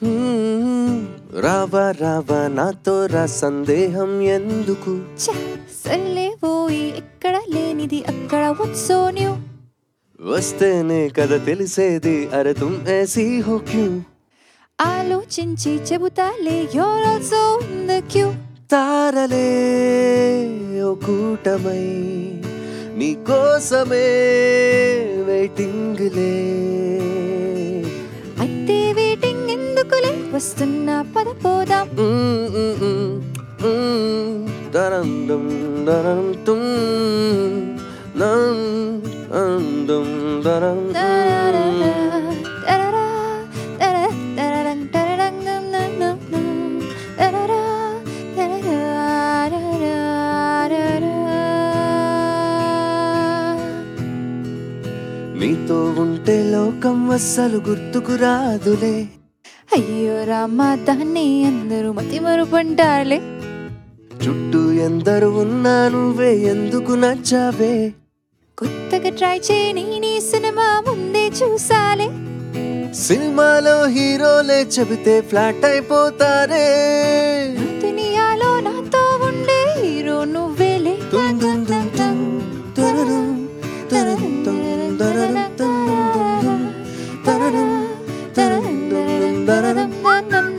హ్మ్, రావా రావా నాతో రా సందేహం ఎందుకు ఛ, సర్లే పోయి ఎక్కడ లేనిది అక్కడ వత్సో న్యూ వస్తేనే కదా తెలిసేది అరే తుమ్ ఏసీ హో క్యూ ఆలోచించి చెబుతాలే you're also in the queue తారలే ఓ కూటమై నీ కోసమే వెయిటింగ్లే అయితే వెయిటింగ్ ఎందుకులే వస్తున్నా పద పోదాం మ్మ్, మ్మ్, మ్మ్, మ్మ్. దరందం దరం తుమ్ నం అందం దరం తరరరా, తరరా, తర, తరరం, తరరం, నం, నం, నం, నం. తరరా, తరరారరారరా. నీతో ఉంటే లోకం అస్సలు గుర్తుకు రాదులే అయ్యో రామా దాన్ని అందరూ మతి మరుపంటారులే చుట్టూ ఎందరు ఉన్నా నువ్వే ఎందుకు నచ్చావే కొత్తగా ట్రై చేయని నీ సినిమా ముందే చూసాలే సినిమాలో హీరోలే చెబితే ఫ్లాట్ అయిపోతారే నా దునియాలో నాతో ఉండే హీరో నువ్వేలే తుమ్ తుమ్ తుమ్ తుమ్ తరరం, తరరం, తుమ్ తరరం, తుమ్ తుమ్ తుమ్ తుమ్ తరరం, తరరం, తుమ్ తరరం. తరరం